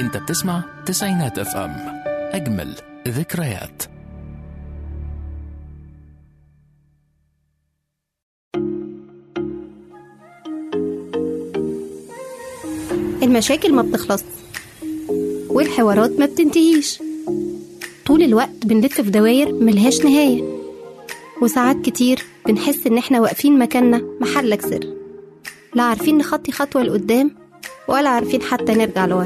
انت بتسمع تسعينات اف ام اجمل ذكريات المشاكل ما بتخلص والحوارات ما بتنتهيش طول الوقت بنلف في دواير ملهاش نهاية وساعات كتير بنحس إن إحنا واقفين مكاننا محلك سر لا عارفين نخطي خطوة لقدام ولا عارفين حتى نرجع لورا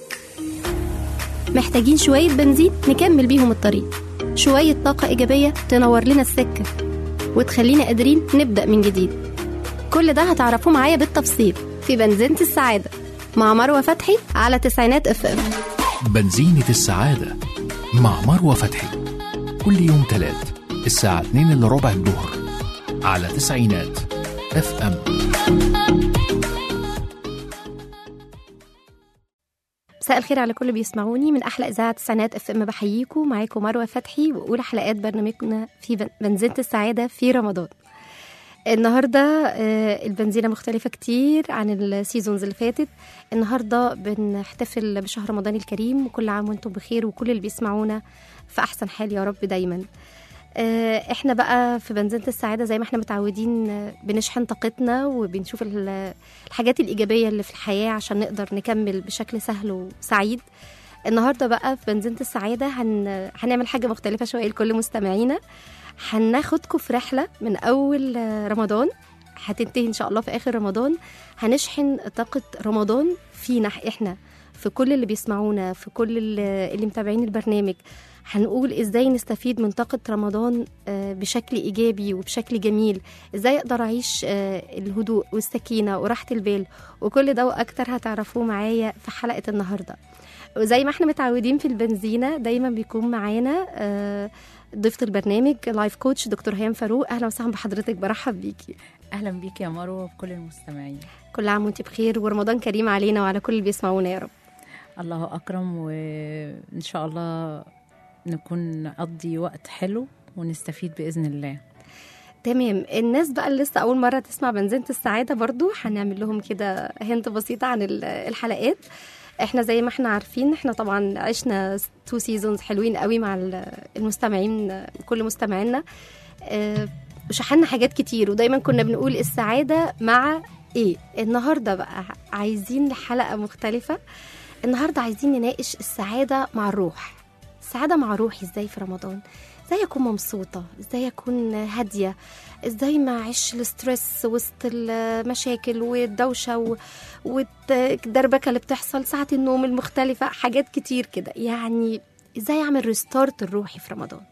محتاجين شوية بنزين نكمل بيهم الطريق شوية طاقة إيجابية تنور لنا السكة وتخلينا قادرين نبدأ من جديد كل ده هتعرفوه معايا بالتفصيل في بنزينة السعادة مع مروة فتحي على تسعينات اف ام بنزينة السعادة مع مروة فتحي كل يوم تلات الساعة 2 إلا ربع الظهر على تسعينات اف ام مساء الخير على كل اللي بيسمعوني من احلى اذاعه تسعينات اف ام بحييكم معاكم مروه فتحي واولى حلقات برنامجنا في بن- بنزينه السعاده في رمضان النهارده آه، البنزينه مختلفه كتير عن السيزونز اللي فاتت النهارده بنحتفل بشهر رمضان الكريم وكل عام وانتم بخير وكل اللي بيسمعونا في احسن حال يا رب دايما آه، احنا بقى في بنزينه السعاده زي ما احنا متعودين آه، بنشحن طاقتنا وبنشوف ال- الحاجات الايجابيه اللي في الحياه عشان نقدر نكمل بشكل سهل وسعيد النهارده بقى في بنزينه السعاده هن... هنعمل حاجه مختلفه شويه لكل مستمعينا هناخدكم في رحله من اول آه، رمضان هتنتهي ان شاء الله في اخر رمضان هنشحن طاقه رمضان فينا احنا في كل اللي بيسمعونا في كل اللي اللي متابعين البرنامج هنقول ازاي نستفيد من طاقة رمضان آه، بشكل ايجابي وبشكل جميل ازاي اقدر اعيش آه، الهدوء والسكينة وراحة البال وكل ده واكتر هتعرفوه معايا في حلقة النهاردة وزي ما احنا متعودين في البنزينة دايما بيكون معانا آه، ضيفة البرنامج لايف كوتش دكتور هيام فاروق اهلا وسهلا بحضرتك برحب بيكي اهلا بيك يا مروه وبكل المستمعين كل عام وانت بخير ورمضان كريم علينا وعلى كل اللي بيسمعونا يا رب الله اكرم وان شاء الله نكون نقضي وقت حلو ونستفيد باذن الله تمام الناس بقى اللي لسه اول مره تسمع بنزينه السعاده برضو هنعمل لهم كده هنت بسيطه عن ال- الحلقات احنا زي ما احنا عارفين احنا طبعا عشنا تو سيزونز حلوين قوي مع ال- المستمعين كل مستمعينا اه، وشحنا حاجات كتير ودايما كنا بنقول السعاده مع ايه النهارده بقى عايزين حلقه مختلفه النهارده عايزين نناقش السعاده مع الروح السعاده مع روحي ازاي في رمضان ازاي اكون مبسوطه ازاي اكون هاديه ازاي ما اعيش الستريس وسط المشاكل والدوشه و... والدربكه اللي بتحصل ساعه النوم المختلفه حاجات كتير كده يعني ازاي اعمل ريستارت الروحي في رمضان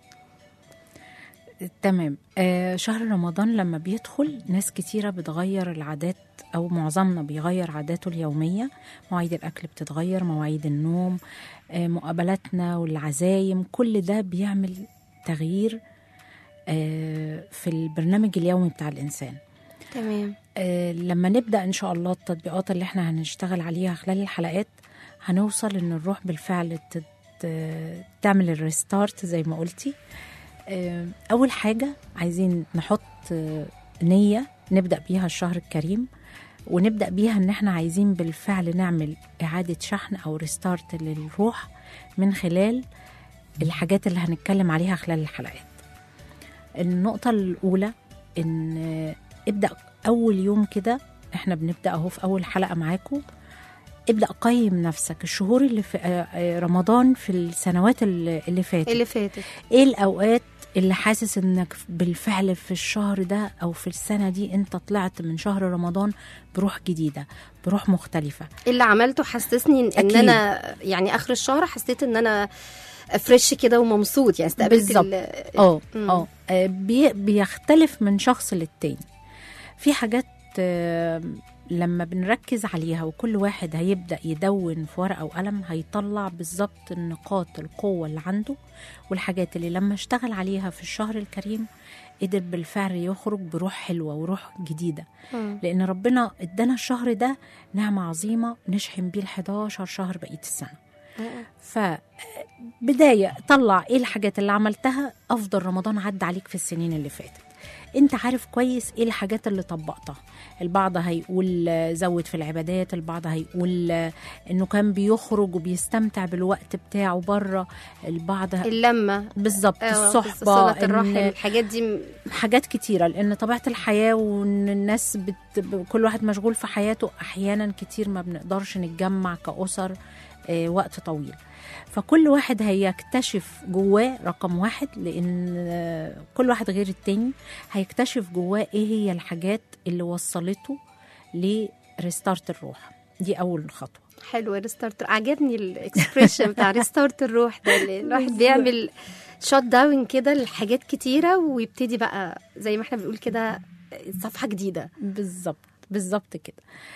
تمام آه شهر رمضان لما بيدخل ناس كتيرة بتغير العادات أو معظمنا بيغير عاداته اليومية مواعيد الأكل بتتغير مواعيد النوم آه مقابلاتنا والعزايم كل ده بيعمل تغيير آه في البرنامج اليومي بتاع الإنسان تمام آه، لما نبدا ان شاء الله التطبيقات اللي احنا هنشتغل عليها خلال الحلقات هنوصل ان الروح بالفعل تت- تعمل الريستارت زي ما قلتي آه، اول حاجه عايزين نحط آه، نيه نبدا بيها الشهر الكريم ونبدا بيها ان احنا عايزين بالفعل نعمل اعاده شحن او ريستارت للروح من خلال الحاجات اللي هنتكلم عليها خلال الحلقات النقطه الاولى ان آه، ابدا اول يوم كده احنا بنبدا اهو في اول حلقه معاكم ابدا قيم نفسك الشهور اللي في آه، آه، رمضان في السنوات اللي اللي فاتت اللي فاتت ايه الاوقات اللي حاسس انك بالفعل في الشهر ده او في السنه دي انت طلعت من شهر رمضان بروح جديده بروح مختلفه اللي عملته حسسني ان أكيد. انا يعني اخر الشهر حسيت ان انا فريش كده ومبسوط يعني استقبلت بالظبط. ال- اه مم. اه آه، بي- بيختلف من شخص للتاني في حاجات آه، لما بنركز عليها وكل واحد هيبدا يدون في ورقه وقلم هيطلع بالظبط النقاط القوه اللي عنده والحاجات اللي لما اشتغل عليها في الشهر الكريم قدر بالفعل يخرج بروح حلوه وروح جديده مم. لان ربنا ادانا الشهر ده نعمه عظيمه نشحن بيه ال 11 شهر بقيه السنه فبداية طلع ايه الحاجات اللي عملتها افضل رمضان عدى عليك في السنين اللي فاتت انت عارف كويس ايه الحاجات اللي طبقتها البعض هيقول آه، زود في العبادات البعض هيقول آه، انه كان بيخرج وبيستمتع بالوقت بتاعه بره البعض ه- اللمه بالظبط آه، الصحبه صلة الرحم إن الحاجات دي م- حاجات كتيرة لأن طبيعة الحياة وإن الناس بت... ب- كل واحد مشغول في حياته أحيانا كتير ما بنقدرش نتجمع كأسر آه، وقت طويل فكل واحد هيكتشف جواه رقم واحد لأن آه، كل واحد غير التاني هيكتشف جواه إيه هي الحاجات اللي وصلته لريستارت الروح دي أول خطوة حلو ريستارت عجبني الاكسبريشن بتاع ريستارت الروح ده اللي الواحد بالظبط. بيعمل شوت داون كده لحاجات كتيره ويبتدي بقى زي ما احنا بنقول كده صفحه جديده بالظبط بالظبط كده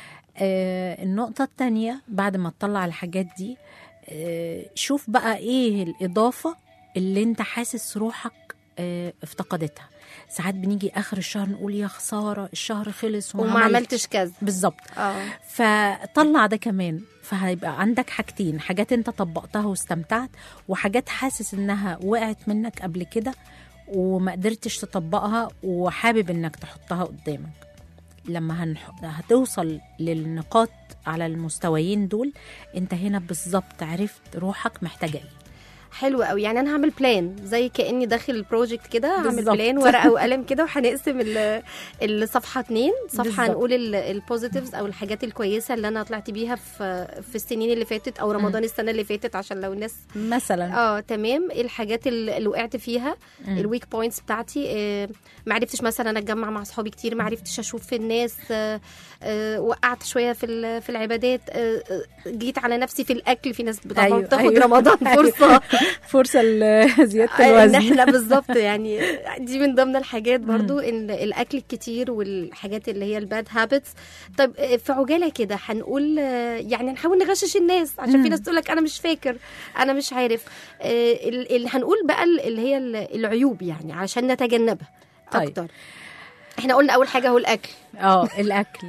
آه النقطة التانية بعد ما تطلع الحاجات دي آه شوف بقى ايه الإضافة اللي انت حاسس روحك آه افتقدتها ساعات بنيجي آخر الشهر نقول يا خسارة الشهر خلص وما عملتش كذا بالظبط اه فطلع ده كمان فهيبقى عندك حاجتين حاجات انت طبقتها واستمتعت وحاجات حاسس انها وقعت منك قبل كده وما قدرتش تطبقها وحابب انك تحطها قدامك لما هنح... هتوصل للنقاط على المستويين دول انت هنا بالظبط عرفت روحك محتاجه ايه حلو قوي يعني انا هعمل بلان زي كاني داخل البروجكت كده هعمل بالظبط. بلان ورقه وقلم كده وهنقسم ال- الصفحه اتنين صفحه بالظبط. هنقول البوزيتيفز او الحاجات الكويسه اللي انا طلعت بيها في في السنين اللي فاتت او رمضان السنه اللي فاتت عشان لو الناس مثلا اه تمام ايه الحاجات اللي اللي وقعت فيها مم. الويك بوينتس بتاعتي آه ما عرفتش مثلا اتجمع مع اصحابي كتير ما عرفتش اشوف الناس آه آه وقعت شويه في ال- في العبادات آه آه، جيت على نفسي في الاكل في ناس طبعا أيوة، بتاخد أيوة. رمضان فرصه فرصه لزياده ان الوزن احنا بالظبط يعني دي من ضمن الحاجات برضو ان الاكل الكتير والحاجات اللي هي الباد هابتس طب آه، في عجاله كده هنقول آه، يعني نحاول نغشش الناس عشان في مم. ناس تقول لك انا مش فاكر انا مش عارف آه، ال- ال- هنقول بقى ال- اللي هي ال- العيوب يعني عشان نتجنبها طيب. اكتر احنا قلنا اول حاجه هو الاكل اه الاكل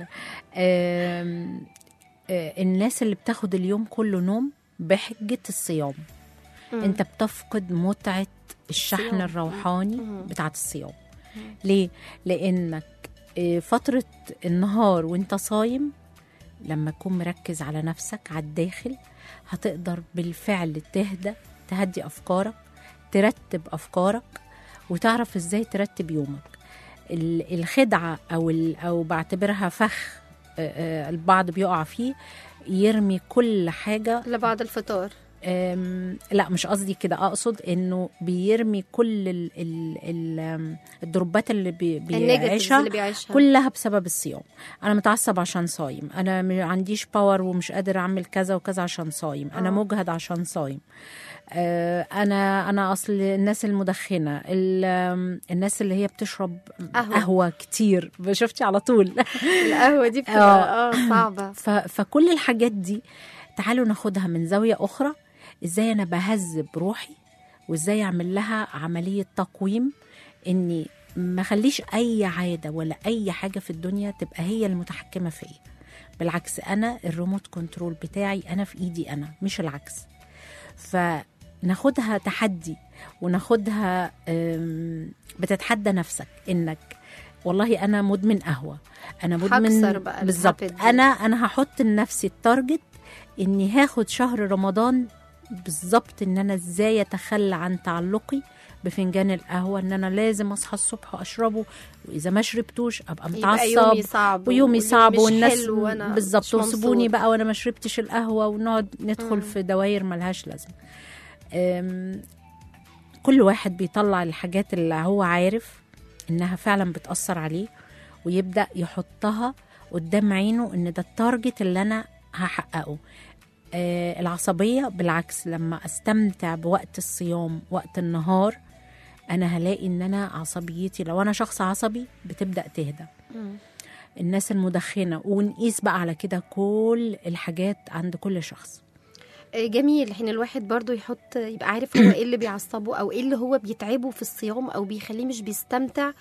آم، آه، الناس اللي بتاخد اليوم كله نوم بحجه الصيام مم. انت بتفقد متعه الشحن الصيام. الروحاني مم. بتاعه الصيام ليه لانك آه، فتره النهار وانت صايم لما تكون مركز على نفسك على الداخل هتقدر بالفعل تهدى تهدي افكارك ترتب افكارك وتعرف ازاي ترتب يومك ال- الخدعه او ال- او بعتبرها فخ آه، آه، البعض بيقع فيه يرمي كل حاجه لبعد الفطار أم، لا مش قصدي كده اقصد انه بيرمي كل ال ال ال أم، الدروبات اللي بي النيجاتيفز بيعيشها اللي بيعيشها كلها بسبب الصيام انا متعصب عشان صايم انا ما عنديش باور ومش قادر اعمل كذا وكذا عشان صايم انا آه. مجهد عشان صايم آه، انا انا اصل الناس المدخنه ال- أم، الناس اللي هي بتشرب قهوة. قهوه كتير شفتي على طول القهوه دي بتبقى آه. اه صعبه ف... فكل الحاجات دي تعالوا ناخدها من زاوية أخرى إزاي أنا بهذب روحي وإزاي أعمل لها عملية تقويم إني ما خليش أي عادة ولا أي حاجة في الدنيا تبقى هي المتحكمة فيا بالعكس أنا الريموت كنترول بتاعي أنا في إيدي أنا مش العكس فناخدها تحدي وناخدها أم، بتتحدى نفسك إنك والله أنا مدمن قهوة أنا مدمن هكسر بقى بالظبط الhabit دي. أنا أنا هحط لنفسي التارجت إني هاخد شهر رمضان بالظبط إن أنا إزاي أتخلى عن تعلقي بفنجان القهوة إن أنا لازم أصحى الصبح وأشربه وإذا ما شربتوش أبقى يبقى يومي متعصب صعب ويومي صعب مش والناس حلو وأنا بالظبط مش وسيبوني مبسوط. بقى وانا ما شربتش القهوه ونقعد ندخل مم. في دواير ملهاش لازمه أم، كل واحد بيطلع الحاجات اللي هو عارف انها فعلا بتاثر عليه ويبدا يحطها قدام عينه ان ده التارجت اللي انا هحققه آه العصبيه بالعكس لما استمتع بوقت الصيام وقت النهار انا هلاقي ان انا عصبيتي لو انا شخص عصبي بتبدا تهدى مم. الناس المدخنه ونقيس بقى على كده كل الحاجات عند كل شخص جميل حين الواحد برضو يحط يبقى عارف هو ايه اللي بيعصبه او ايه اللي هو بيتعبه في الصيام او بيخليه مش بيستمتع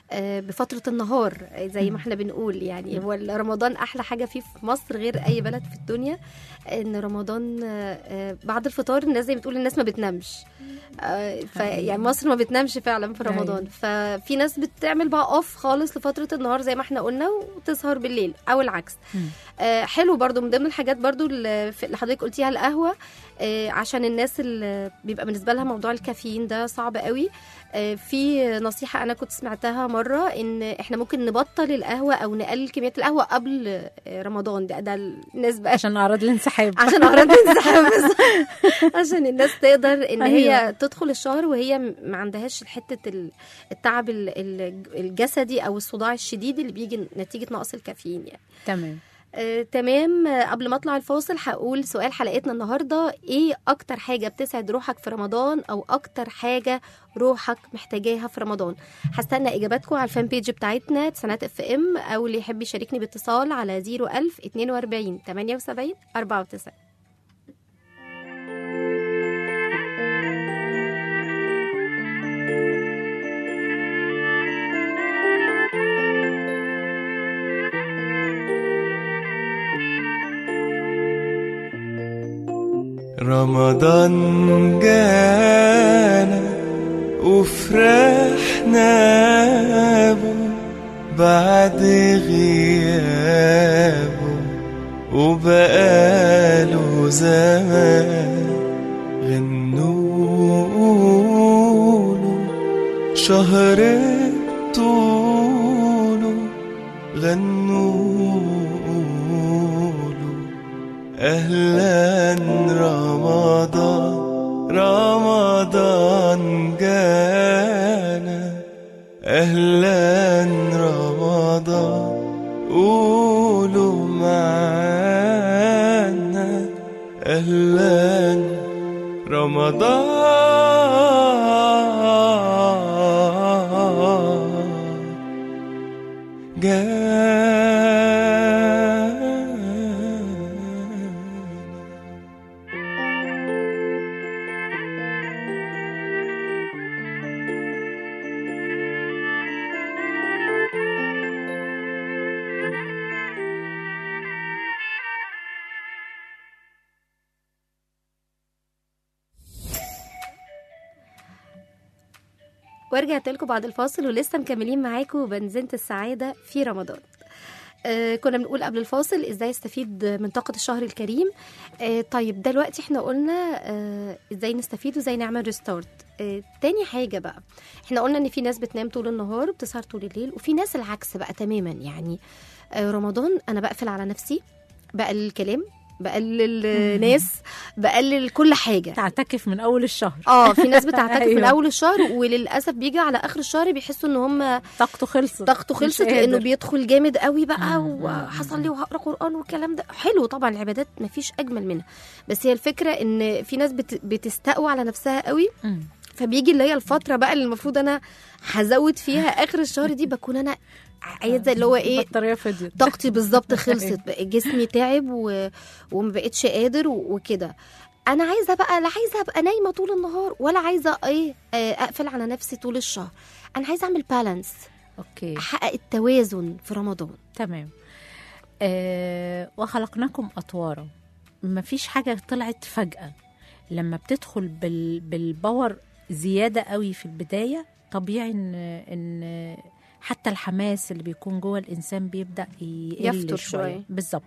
آه، بفتره النهار آه، زي ما احنا بنقول يعني هو رمضان احلى حاجه فيه في مصر غير اي بلد في الدنيا ان رمضان آه، آه، بعد الفطار الناس زي ما بتقول الناس ما بتنامش آه، ف يعني مصر ما بتنامش فعلا في رمضان ففي ناس بتعمل بقى اوف خالص لفتره النهار زي ما احنا قلنا وتسهر بالليل او العكس مم. آه، حلو برضو من ضمن الحاجات برضو اللي في- اللي حضرتك قلتيها القهوه آه، عشان الناس اللي بيبقى بالنسبه لها موضوع الكافيين ده صعب قوي آه، في نصيحه انا كنت سمعتها مره ان احنا ممكن نبطل القهوه او نقلل كميات القهوه قبل آه، رمضان ده ده الناس بقى عشان اعراض الانسحاب عشان اعراض الانسحاب بس. عشان الناس تقدر ان هي أيوة. تدخل الشهر وهي م- ما عندهاش حته ال- التعب ال- ال- الجسدي او الصداع الشديد اللي بيجي نتيجه نقص الكافيين يعني تمام آه، تمام آه، قبل ما اطلع الفاصل هقول سؤال حلقتنا النهارده ايه اكتر حاجه بتسعد روحك في رمضان او اكتر حاجه روحك محتاجاها في رمضان هستنى اجاباتكم على الفان بيج بتاعتنا تسانات اف ام او اللي يحب يشاركني باتصال على 01000 42 78 94 رمضان جانا وفرحنا به بعد غيابه وبقاله زمان غنوله شهر طوله غنوله أهلا رمضان رمضان جانا أهلا رمضان قولوا معانا أهلا رمضان جانا ورجعت لكم بعد الفاصل ولسه مكملين معاكم بنزينة السعادة في رمضان آه كنا بنقول قبل الفاصل ازاي استفيد من طاقة الشهر الكريم آه طيب دلوقتي احنا قلنا آه ازاي نستفيد وازاي نعمل ريستارت آه تاني حاجة بقى احنا قلنا ان في ناس بتنام طول النهار وبتسهر طول الليل وفي ناس العكس بقى تماما يعني آه رمضان انا بقفل على نفسي بقلل الكلام بقلل آه، ناس بقلل كل حاجة تعتكف من اول الشهر اه في ناس بتعتكف من أيوة. اول الشهر وللاسف بيجي على اخر الشهر بيحسوا ان هم طاقته خلصت طاقته مش خلصت لانه قادر. بيدخل جامد قوي بقى مم. وحصل لي وهقرا قران والكلام ده حلو طبعا العبادات ما فيش اجمل منها بس هي الفكره ان في ناس بت... بتستقوى على نفسها قوي مم. فبيجي اللي هي الفتره بقى اللي المفروض انا هزود فيها اخر الشهر دي بكون انا عايزه اللي هو ايه البطاريه فضيت طاقتي بالظبط خلصت بقى جسمي تعب و... وما بقتش قادر و... وكده انا عايزه بقى لا عايزه ابقى نايمه طول النهار ولا عايزه ايه آه، اقفل على نفسي طول الشهر انا عايزه اعمل بالانس اوكي احقق التوازن في رمضان تمام آه وخلقناكم أطوارا مفيش حاجة طلعت فجأة لما بتدخل بال بالباور زيادة قوي في البداية طبيعي إن إن حتى الحماس اللي بيكون جوه الإنسان بيبدأ يقل يفتر شوية شوية. بالظبط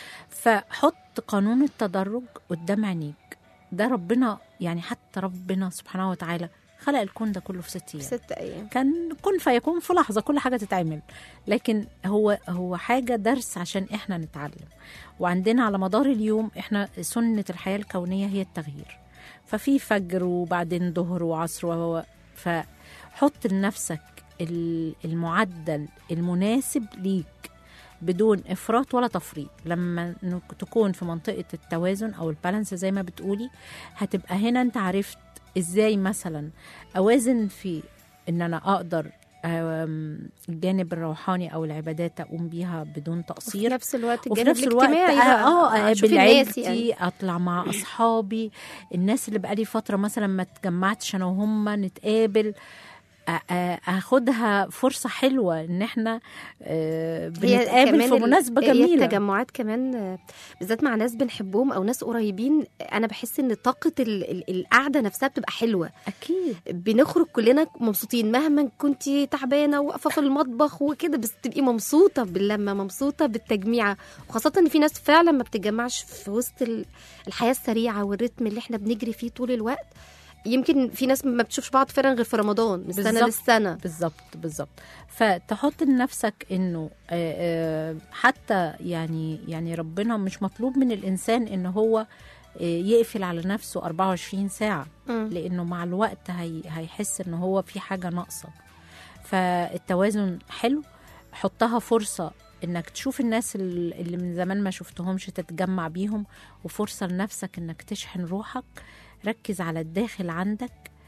فحط قانون التدرج قدام عينيك ده ربنا يعني حتى ربنا سبحانه وتعالى خلق الكون ده كله في ست في أيام ست ايام كان كن فيكون في لحظه كل حاجه تتعمل لكن هو هو حاجه درس عشان احنا نتعلم وعندنا على مدار اليوم احنا سنه الحياه الكونيه هي التغيير ففي فجر وبعدين ظهر وعصر و فحط لنفسك ال- المعدل المناسب ليك بدون افراط ولا تفريط لما نك- تكون في منطقه التوازن او البالانس زي ما بتقولي هتبقى هنا انت عرفت ازاي مثلا اوازن في ان انا اقدر أم، الجانب الروحاني او العبادات اقوم بيها بدون وفي تقصير نفس الوقت وفي الجانب نفس الوقت الاجتماعي بقى. اه أشوف اقابل الناس يعني. عيلتي اطلع مع اصحابي الناس اللي بقالي فتره مثلا ما اتجمعتش انا وهم نتقابل أ- أ- اخدها فرصه حلوه ان احنا آه، هي بنتقابل كمان في ال- مناسبه هي جميله التجمعات كمان آه، بالذات مع ناس بنحبهم او ناس قريبين انا بحس ان طاقه ال- ال- القعده نفسها بتبقى حلوه اكيد بنخرج كلنا مبسوطين مهما كنتي تعبانه واقفه في المطبخ وكده بس تبقي مبسوطه باللمه مبسوطه بالتجميعه وخاصه ان في ناس فعلا ما بتتجمعش في وسط ال- الحياه السريعه والريتم اللي احنا بنجري فيه طول الوقت يمكن في ناس ما بتشوفش بعض فعلا غير في رمضان من السنه بالظبط. للسنه بالظبط بالظبط فتحط لنفسك انه آه، آه، حتى يعني يعني ربنا مش مطلوب من الانسان ان هو آه، يقفل على نفسه 24 ساعه مم. لانه مع الوقت هي هيحس ان هو في حاجه ناقصه فالتوازن حلو حطها فرصه انك تشوف الناس ال- اللي من زمان ما شفتهمش تتجمع بيهم وفرصه لنفسك انك تشحن روحك ركز على الداخل عندك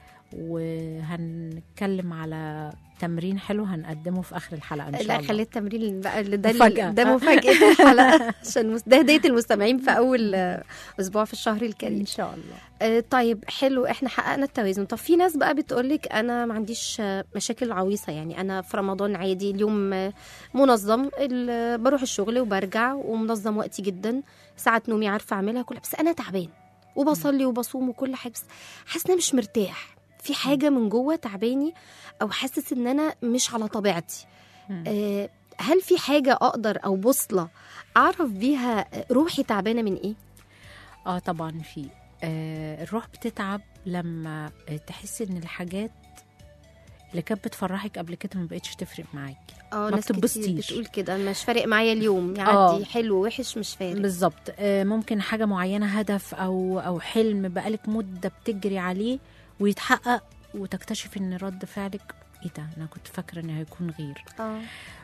وهنتكلم على تمرين حلو هنقدمه في اخر الحلقه ان شاء لا الله خلي التمرين بقى اللي ده مفاجأة. ده مفاجاه الحلقه عشان مس- ده هديه المستمعين في اول آه، اسبوع في الشهر الكريم ان شاء الله آه، طيب حلو احنا حققنا التوازن طب في ناس بقى بتقولك انا ما عنديش آه، مشاكل عويصه يعني انا في رمضان عادي اليوم آه، منظم ال- بروح الشغل وبرجع ومنظم وقتي جدا ساعات نومي عارفه اعملها كلها بس انا تعبان وبصلي وبصوم وكل حاجه بس حاسه ان انا مش مرتاح في حاجه من جوه تعباني او حاسس ان انا مش على طبيعتي مم. آه، هل في حاجه اقدر او بوصله اعرف بيها روحي تعبانه من ايه اه طبعا في آه الروح بتتعب لما آه، تحس ان الحاجات اللي كانت بتفرحك قبل كده ما بقتش تفرق معاكي اه ما ناس كتير بتتبسطيش. بتقول كده مش فارق معايا اليوم يعدي آه. حلو وحش مش فارق بالظبط آه، ممكن حاجة معينة هدف أو أو حلم بقالك مدة بتجري عليه ويتحقق وتكتشف إن رد فعلك إيه ده أنا كنت فاكرة إن هيكون غير اه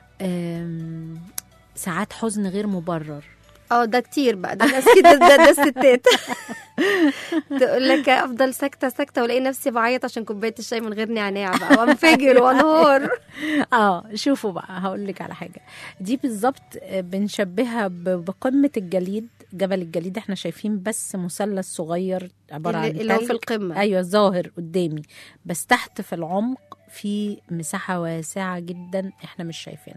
آم، ساعات حزن غير مبرر اه ده كتير بقى ده ناس كده ده, ده الستات تقول لك افضل ساكته ساكته والاقي نفسي بعيط عشان كوبايه الشاي من غير نعناع بقى وانفجر وانهار اه شوفوا بقى هقول لك على حاجه دي بالظبط آه، بنشبهها ب- بقمه الجليد جبل الجليد احنا شايفين بس مثلث صغير عباره عن اللي, اللي هو تلج. في القمه ايوه ظاهر قدامي بس تحت في العمق في مساحه واسعه جدا احنا مش شايفينها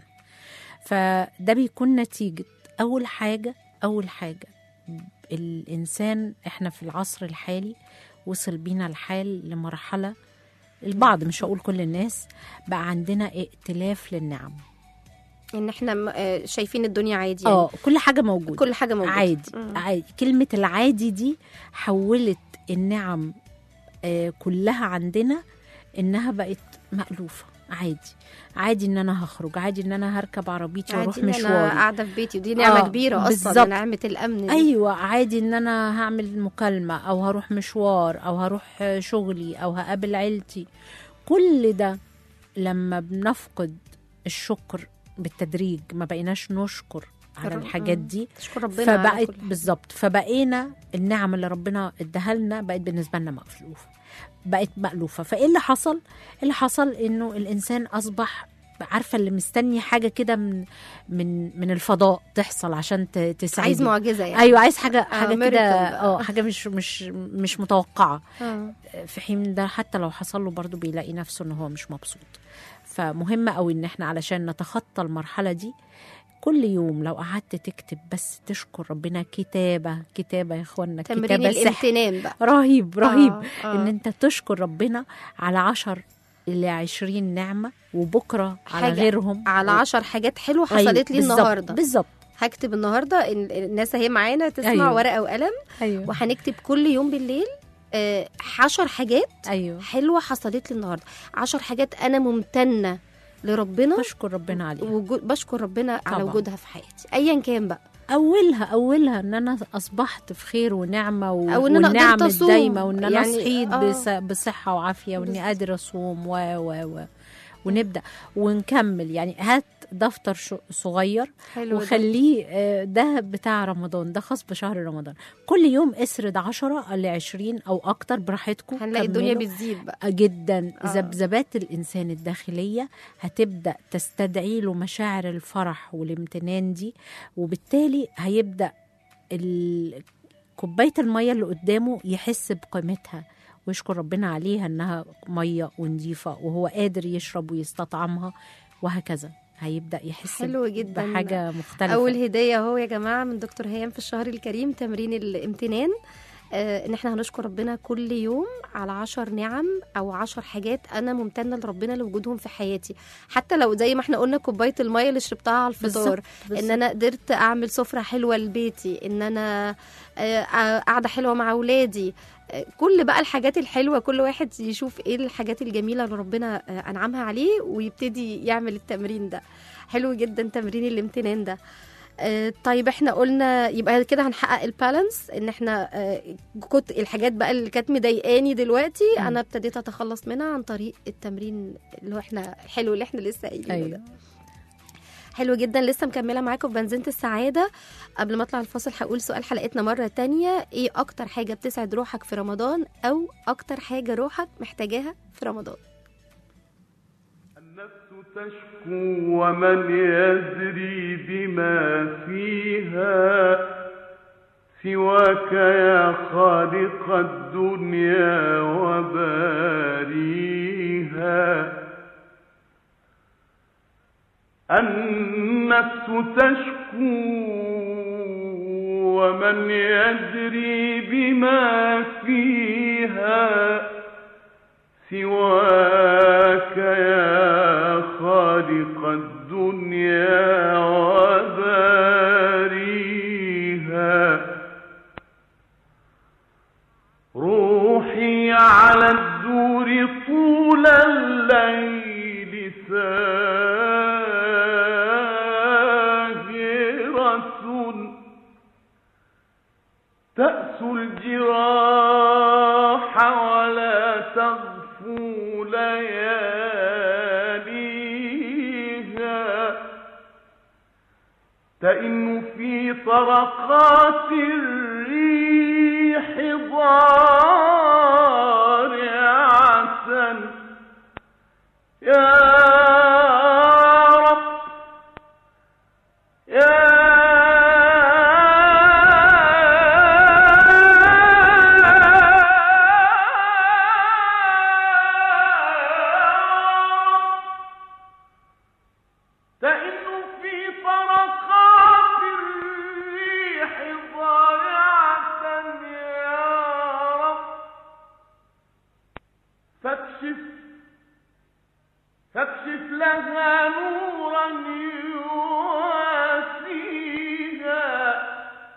فده بيكون نتيجه اول حاجه اول حاجه الانسان احنا في العصر الحالي وصل بينا الحال لمرحله البعض مش هقول كل الناس بقى عندنا ائتلاف للنعم ان احنا م- آه، شايفين الدنيا عادي يعني. اه كل حاجه موجوده كل حاجه موجوده عادي مم. عادي كلمة العادي دي حولت النعم آه، كلها عندنا إنها بقت مألوفة عادي عادي إن أنا هخرج عادي إن أنا هركب عربيتي وأروح عادي إن انا مشواري قاعده في بيتي ودي نعمه آه، كبيره اصلا بالظبط. نعمه الامن دي. أيوة عادي إن أنا هعمل مكالمة أو هروح مشوار أو هروح آه، شغلي أو هقابل عيلتي كل ده لما بنفقد الشكر بالتدريج ما بقيناش نشكر على الر- الحاجات مم. دي تشكر ربنا على فبقت كل حاجة. بالظبط فبقينا النعم اللي ربنا اداها لنا بقت بالنسبه لنا مألوفه بقت مألوفه فايه اللي حصل اللي حصل انه الانسان اصبح عارفه اللي مستني حاجه كده من من من الفضاء تحصل عشان ت- تسعده عايز معجزه يعني ايوه عايز حاجه حاجه miracle كده بقى. اه حاجه مش مش مش متوقعه آه. في حين ده حتى لو حصل له برضه بيلاقي نفسه ان هو مش مبسوط فمهم قوي ان احنا علشان نتخطى المرحله دي كل يوم لو قعدت تكتب بس تشكر ربنا كتابه كتابه يا اخوانا تمرين كتابه سحر الامتنان بقى رهيب رهيب آه، آه. ان انت تشكر ربنا على عشر ل 20 نعمه وبكره على حاجة غيرهم على عشر حاجات حلوه أيوة، حصلت لي بالظبط، النهارده بالظبط هكتب النهارده ال- الناس اهي معانا تسمع أيوة. ورقه وقلم ايوه وهنكتب كل يوم بالليل آه، عشر حاجات ايوه حلوه حصلت لي النهارده عشر حاجات انا ممتنه لربنا بشكر ربنا عليها وجود بشكر ربنا على طبعاً. وجودها في حياتي ايا كان بقى اولها اولها ان انا اصبحت في خير ونعمه و... أو إن أنا والنعم قدرت أصوم. الدايمه وان انا يعني- صحيت آه. بص... بصحه وعافيه واني بالظبط. قادر اصوم و و و ونبدا ونكمل يعني هات دفتر ش... صغير حلو ده. وخليه آه، ده بتاع رمضان ده خاص بشهر رمضان كل يوم اسرد 10 ل 20 او اكتر براحتكم هنلاقي الدنيا كملوا. بتزيد بقى جدا آه. ذبذبات الانسان الداخليه هتبدا تستدعي له مشاعر الفرح والامتنان دي وبالتالي هيبدا ال- كوبايه الميه اللي قدامه يحس بقيمتها ويشكر ربنا عليها انها ميه ونظيفه وهو قادر يشرب ويستطعمها وهكذا هيبدا يحس حلو جدا. بحاجه مختلفه اول هديه اهو يا جماعه من دكتور هيام في الشهر الكريم تمرين الامتنان آه ان احنا هنشكر ربنا كل يوم على عشر نعم او عشر حاجات انا ممتنه لربنا لوجودهم في حياتي حتى لو زي ما احنا قلنا كوبايه الميه اللي شربتها على الفطار بالظبط. ان انا قدرت اعمل سفره حلوه لبيتي ان انا آه، قاعده حلوه مع اولادي آه، كل بقى الحاجات الحلوه كل واحد يشوف ايه الحاجات الجميله اللي ربنا آه، انعمها عليه ويبتدي يعمل التمرين ده حلو جدا تمرين الامتنان ده آه، طيب احنا قلنا يبقى كده هنحقق البالانس ان احنا آه، كنت الحاجات بقى اللي كانت مضايقاني دلوقتي مم. انا ابتديت اتخلص منها عن طريق التمرين اللي هو احنا حلو اللي احنا لسه قايلينه أيوة. ده حلو جدا لسه مكمله معاكم في بنزينه السعاده قبل ما اطلع الفاصل هقول سؤال حلقتنا مره تانية ايه اكتر حاجه بتسعد روحك في رمضان او اكتر حاجه روحك محتاجاها في رمضان النفس تشكو ومن يدري بما فيها سواك يا خالق الدنيا وباريها النفس تشكو ومن يدري بما فيها سواك يا خالق الدنيا وباريها روحي على الدور طول الليل ساهرة تأسو الجراح ولا تغفو لياليها تئن في طرقات الريح ضارعة يا رب يا تئن في طرقات الريح ضارعة يا رب فاكشف فاكشف لها نورا يواسيها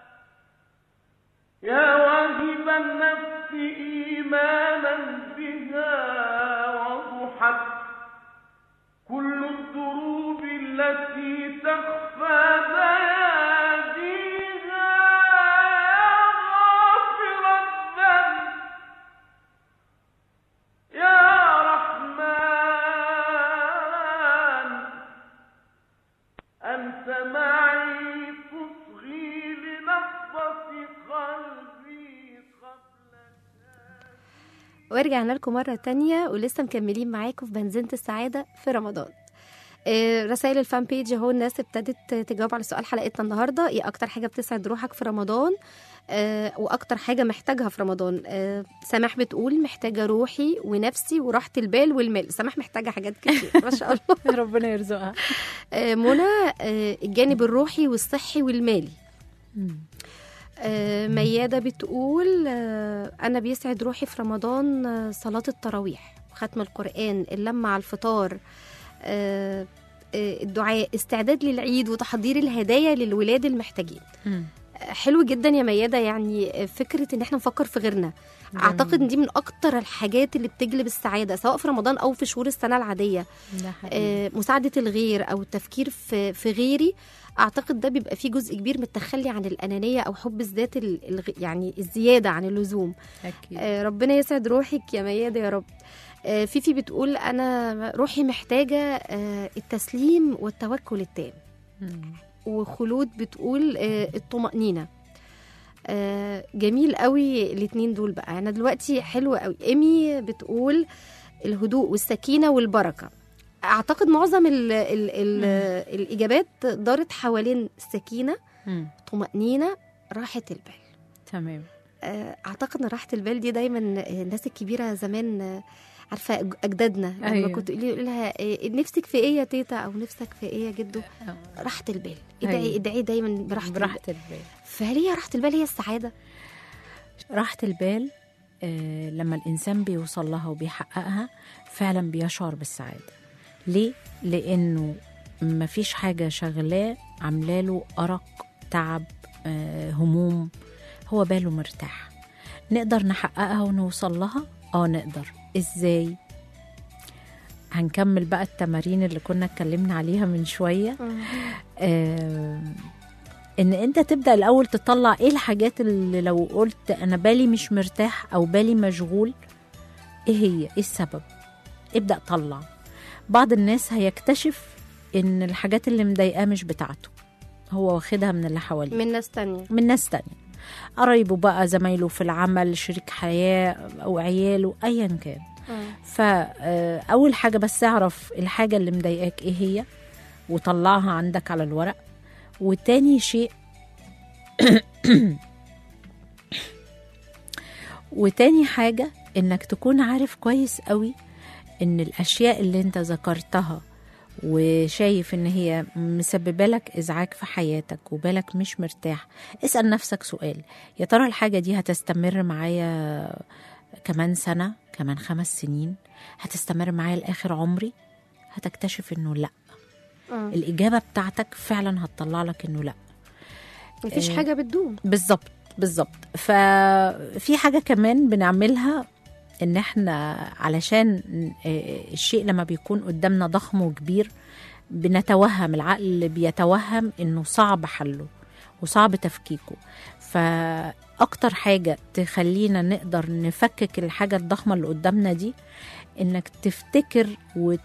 يا واهب النفس إيمانا بها وضحت كل الدروب التي تخفى بياديها يا غافر الذنب يا رحمن أنت معي تصغي لنبضة قلبي قبل ورجعنا لكم مرة تانية ولسه مكملين معاكم في بنزينة السعادة في رمضان آه، رسائل الفان بيج اهو الناس ابتدت تجاوب على سؤال حلقتنا النهارده ايه اكتر حاجه بتسعد روحك في رمضان آه واكتر حاجه محتاجها في رمضان آه سماح بتقول محتاجه روحي ونفسي وراحه البال والمال سماح محتاجه حاجات كتير ما شاء الله ربنا يرزقها آه منى آه الجانب الروحي والصحي والمالي آه، ميادة بتقول آه، أنا بيسعد روحي في رمضان آه، صلاة التراويح ختم القرآن اللمة على الفطار آه، آه، الدعاء استعداد للعيد وتحضير الهدايا للولاد المحتاجين مم. آه، حلو جدا يا ميادة يعني آه، فكرة إن احنا نفكر في غيرنا جميل. أعتقد إن دي من أكتر الحاجات اللي بتجلب السعادة سواء في رمضان أو في شهور السنة العادية ده حقيقي. آه، مساعدة الغير أو التفكير في, في غيري أعتقد ده بيبقى فيه جزء كبير من التخلي عن الأنانية أو حب الذات ال- الغ- يعني الزيادة عن اللزوم اكيد آه، ربنا يسعد روحك يا ميادة يا رب آه، فيفي بتقول أنا روحي محتاجة آه، التسليم والتوكل التام مم. وخلود بتقول آه، الطمأنينة آه، جميل قوي الاتنين دول بقى انا دلوقتي حلو قوي ايمي بتقول الهدوء والسكينه والبركه اعتقد معظم ال ال ال الاجابات دارت حوالين السكينه مم. طمأنينة راحة البال تمام آه، اعتقد ان راحه البال دي دايما آه، الناس الكبيره زمان آه، عارفه أج- اجدادنا لما أيوة. كنت تقولي يقول لها آه، نفسك في ايه يا تيتا او نفسك في ايه يا جدو راحه البال ادعي أيوة. ادعي دايما براحه براحة البال البال فهل هي راحه البال هي السعاده راحة البال آه، لما الإنسان بيوصل لها وبيحققها فعلا بيشعر بالسعادة ليه؟ لأنه مفيش حاجة شغلاه عاملاله أرق تعب آه، هموم هو باله مرتاح نقدر نحققها ونوصل لها؟ اه نقدر ازاي؟ هنكمل بقى التمارين اللي كنا اتكلمنا عليها من شوية آه، ان انت تبدا الاول تطلع ايه الحاجات اللي لو قلت انا بالي مش مرتاح او بالي مشغول ايه هي ايه السبب ابدا طلع بعض الناس هيكتشف ان الحاجات اللي مضايقاه مش بتاعته هو واخدها من اللي حواليه من ناس تانية من ناس تانية قرايبه بقى زمايله في العمل شريك حياة أو عياله أيا كان فأول حاجة بس اعرف الحاجة اللي مضايقاك إيه هي وطلعها عندك على الورق وتاني شيء وتاني حاجة إنك تكون عارف كويس قوي إن الأشياء اللي أنت ذكرتها وشايف ان هي مسببه لك ازعاج في حياتك وبالك مش مرتاح اسال نفسك سؤال يا ترى الحاجه دي هتستمر معايا كمان سنه كمان خمس سنين هتستمر معايا لاخر عمري هتكتشف انه لا آه. الاجابه بتاعتك فعلا هتطلع لك انه لا مفيش آه. حاجه بتدوم بالظبط بالظبط ففي حاجه كمان بنعملها ان احنا علشان آه، الشيء لما بيكون قدامنا ضخم وكبير بنتوهم العقل بيتوهم انه صعب حله وصعب تفكيكه فاكتر حاجه تخلينا نقدر نفكك الحاجه الضخمه اللي قدامنا دي انك تفتكر وت...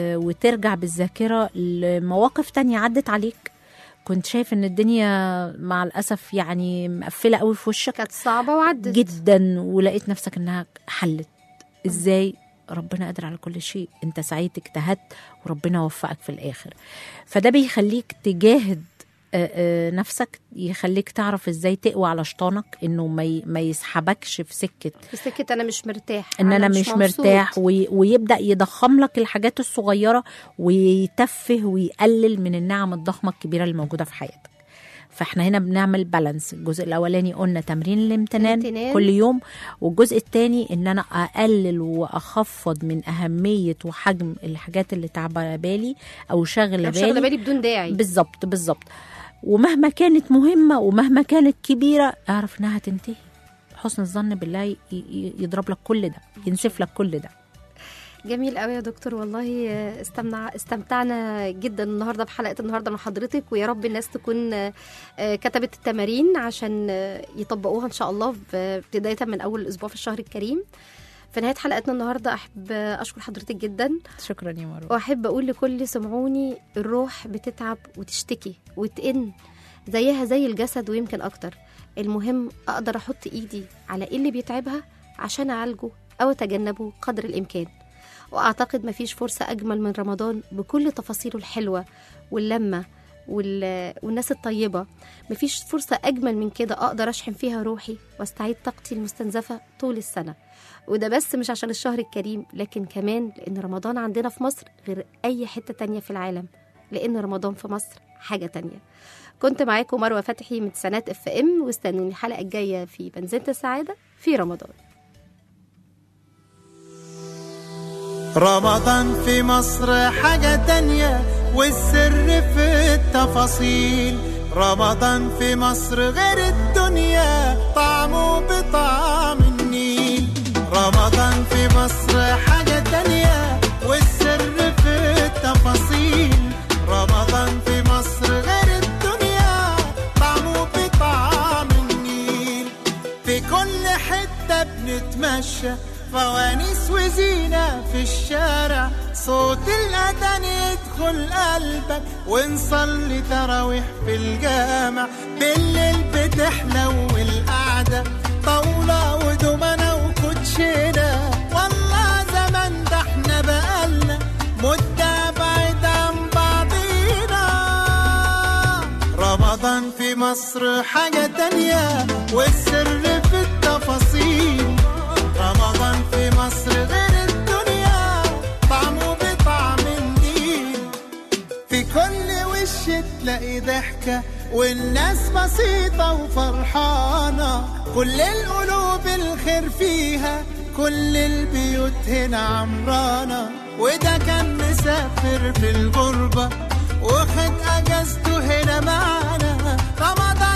وترجع بالذاكره لمواقف تانية عدت عليك كنت شايف ان الدنيا مع الاسف يعني مقفله قوي في وشك كانت صعبه وعدت جدا ولقيت نفسك انها حلت ازاي ربنا قادر على كل شيء انت سعيت اجتهدت وربنا وفقك في الاخر فده بيخليك تجاهد آه، آه، نفسك يخليك تعرف ازاي تقوى على شيطانك انه ما ي- ما يسحبكش في سكه في سكه انا مش مرتاح ان انا مش مبسوط. مرتاح وي ويبدا يضخم لك الحاجات الصغيره ويتفه ويقلل من النعم الضخمه الكبيره اللي موجوده في حياتك فاحنا هنا بنعمل بالانس الجزء الاولاني قلنا تمرين الامتنان الامتنان. كل يوم والجزء الثاني ان انا اقلل واخفض من اهميه وحجم الحاجات اللي تعبى بالي او شاغله أو شاغله بالي بالي بدون داعي بالظبط بالظبط ومهما كانت مهمه ومهما كانت كبيره اعرف انها تنتهي حسن الظن بالله ي- ي- يضرب لك كل ده ينسف لك كل ده جميل قوي يا دكتور والله استمتع استمتعنا جدا النهارده بحلقه النهارده مع حضرتك ويا رب الناس تكون آه، كتبت التمارين عشان آه، يطبقوها ان شاء الله ب- ابتدايه من اول الاسبوع في الشهر الكريم في نهايه حلقتنا النهارده احب اشكر حضرتك جدا شكرا يا مروه واحب اقول لكل سمعوني الروح بتتعب وتشتكي وتئن زيها زي الجسد ويمكن اكتر المهم اقدر احط ايدي على ايه اللي بيتعبها عشان اعالجه او اتجنبه قدر الامكان واعتقد مفيش فرصه اجمل من رمضان بكل تفاصيله الحلوه واللمه وال... والناس الطيبه مفيش فرصه اجمل من كده اقدر اشحن فيها روحي واستعيد طاقتي المستنزفه طول السنه وده بس مش عشان الشهر الكريم لكن كمان لان رمضان عندنا في مصر غير اي حته تانية في العالم لان رمضان في مصر حاجه تانية كنت معاكم مروه فتحي من تسعينات اف ام واستنوني الحلقه الجايه في بنزينه السعاده في رمضان رمضان في مصر حاجة تانية والسر في التفاصيل رمضان في مصر غير الدنيا طعمه بطعم النيل رمضان في مصر حاجة تانية والسر في التفاصيل رمضان في مصر غير الدنيا طعمه بطعم النيل في كل حتة بنتمشى فوانيس وزينة في الشارع صوت الأذان يدخل قلبك ونصلي تراويح في الجامع بالليل بتحلو القعدة طاولة ودومنة وكوتشينة والله زمان ده احنا بقالنا مدة بعيد عن بعضينا رمضان في مصر حاجة تانية والسر في التفاصيل ضحكة والناس بسيطة وفرحانة كل القلوب الخير فيها كل البيوت هنا عمرانة وده كان مسافر في الغربة واخد اجازته هنا معانا رمضان